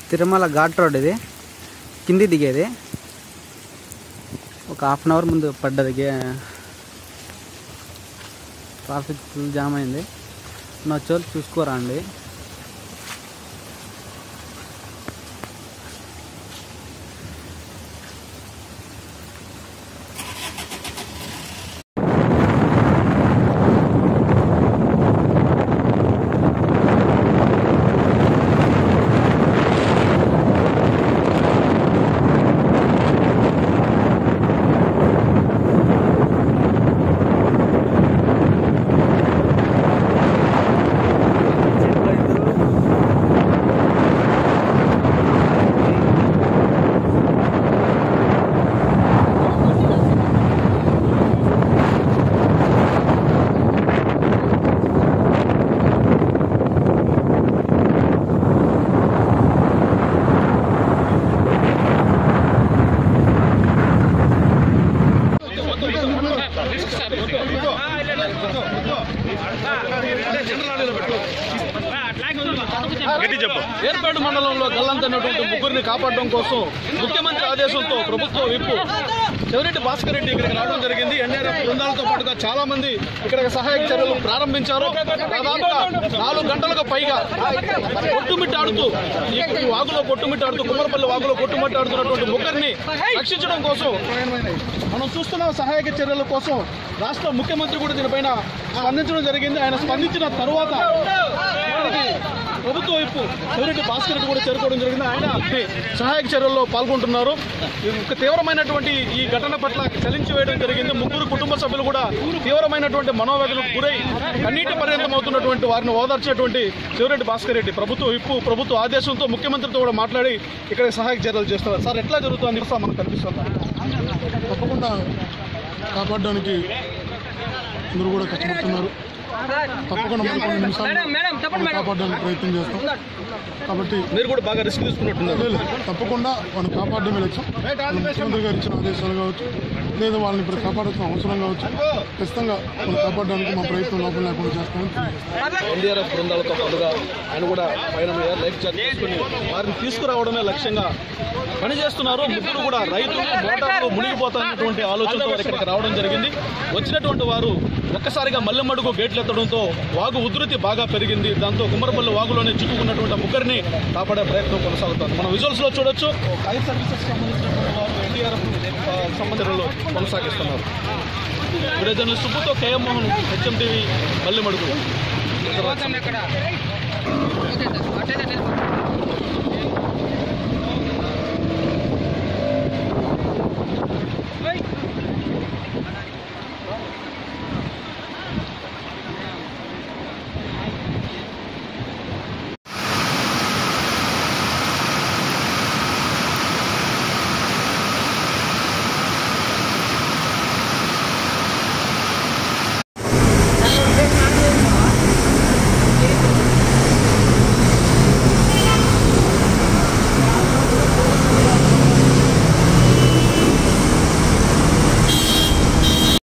Tirumala ghat road ఇది కింది దిగేది ఒక హాఫ్ అన్ అవర్ ముందు పడ్డది గే- ట్రాఫిక్ ఫుల్ జామ్ అయింది నా చోటు చూసుకోరండి గట్టి చెప్పు ఏర్పాటు మండలంలో గల్లంతైనటువంటి ముగ్గురిని కాపాడడం కోసం ముఖ్యమంత్రి ఆదేశంతో ప్రభుత్వ విప్పు చెవిరెడ్డి భాస్కర్ రెడ్డి ఇక్కడికి రావడం జరిగింది ఎన్డీఆర్ఎఫ్ బృందాలతో పాటుగా చాలా మంది ఇక్కడ సహాయక చర్యలు ప్రారంభించారు దాదాపుగా నాలుగు గంటలకు పైగా కొట్టుమిట్టాడుతూ ఈ ఈ వాగులో కొట్టుమిట్టాడుతూ కుమ్మరపల్లి వాగులో కొట్టుమిట్టాడుతున్నటువంటి ముగ్గురిని రక్షించడం కోసం మనం చూస్తున్న సహాయక చర్యల కోసం రాష్ట్ర ముఖ్యమంత్రి కూడా దీనిపైన స్పందించడం జరిగింది ఆయన స్పందించిన తరువాత ఇక్కడికి ప్రభుత్వ వైపు చెవిరెడ్డి భాస్కర్ రెడ్డి కూడా చేరుకోవడం జరిగింది ఆయన ఈ సహాయక చర్యల్లో పాల్గొంటున్నారు ఈ ఒక తీవ్రమైనటువంటి ఈ ఘటన పట్ల చలించి వేయడం జరిగింది ముగ్గురు కుటుంబ సభ్యులు కూడా తీవ్రమైనటువంటి మనోవేదనకు గురై కన్నీటి పర్యంతం అవుతున్నటువంటి వారిని ఓదార్చేటువంటి చెవిరెడ్డి భాస్కర్ రెడ్డి ప్రభుత్వ విప్పు ప్రభుత్వ ఆదేశంతో ముఖ్యమంత్రితో కూడా మాట్లాడి ఇక్కడ సహాయక చర్యలు చేస్తున్నారు సార్ ఎట్లా జరుగుతుంది సార్ మనకు కనిపిస్తుంది తప్పకుండా కాపాడడానికి అందరూ కూడా కష్టపడుతున్నారు తప్పకుండా మనం కొన్ని నిమిషాలు మనం కాపాడడానికి ప్రయత్నం చేస్తాం కాబట్టి మీరు కూడా బాగా రిస్క్ తీసుకున్నట్టున్నారు లేదు, తప్పకుండా వాళ్ళని కాపాడడమే లక్ష్యం వాళ్ళ ముఖ్యమంత్రి గారు ఇచ్చిన ఆదేశాలు కావచ్చు లేదా వాళ్ళని ఇప్పుడు కాపాడాల్సిన అవసరం కావచ్చు ఖచ్చితంగా వాళ్ళని కాపాడడానికి మా ప్రయత్నం లోపల లేకుండా చేస్తామని తెలియజేస్తాం. ఎన్డీఆర్ఎఫ్ బృందాలతో పాటుగా ఆయన కూడా పైన మీద లైఫ్ చార్జ్ చేసుకుని వారిని తీసుకురావడమే లక్ష్యంగా పనిచేస్తున్నారు ముగ్గురు కూడా రైతులు మోటార్లు మునిగిపోతున్నటువంటి ఆలోచనతో వారు ఇక్కడికి రావడం జరిగింది వచ్చినటువంటి వారు ఒక్కసారిగా మల్లెమడుగు గేట్లు ఎత్తడంతో వాగు ఉధృతి బాగా పెరిగింది దాంతో కుమ్మరపల్లి వాగులోనే చిక్కుకున్నటువంటి ముగ్గురిని కాపాడే ప్రయత్నం కొనసాగుతోంది మనం విజువల్స్ లో చూడొచ్చు ఫైర్ సర్వీసెస్ సంబంధించినటువంటి వారు ఎన్డీఆర్ఎఫ్ సంబంధించిన కొనసాగిస్తున్నారు వీడియో జర్నలిస్ట్ సుబ్బుతో KM Mohan HM TV Mallemadugu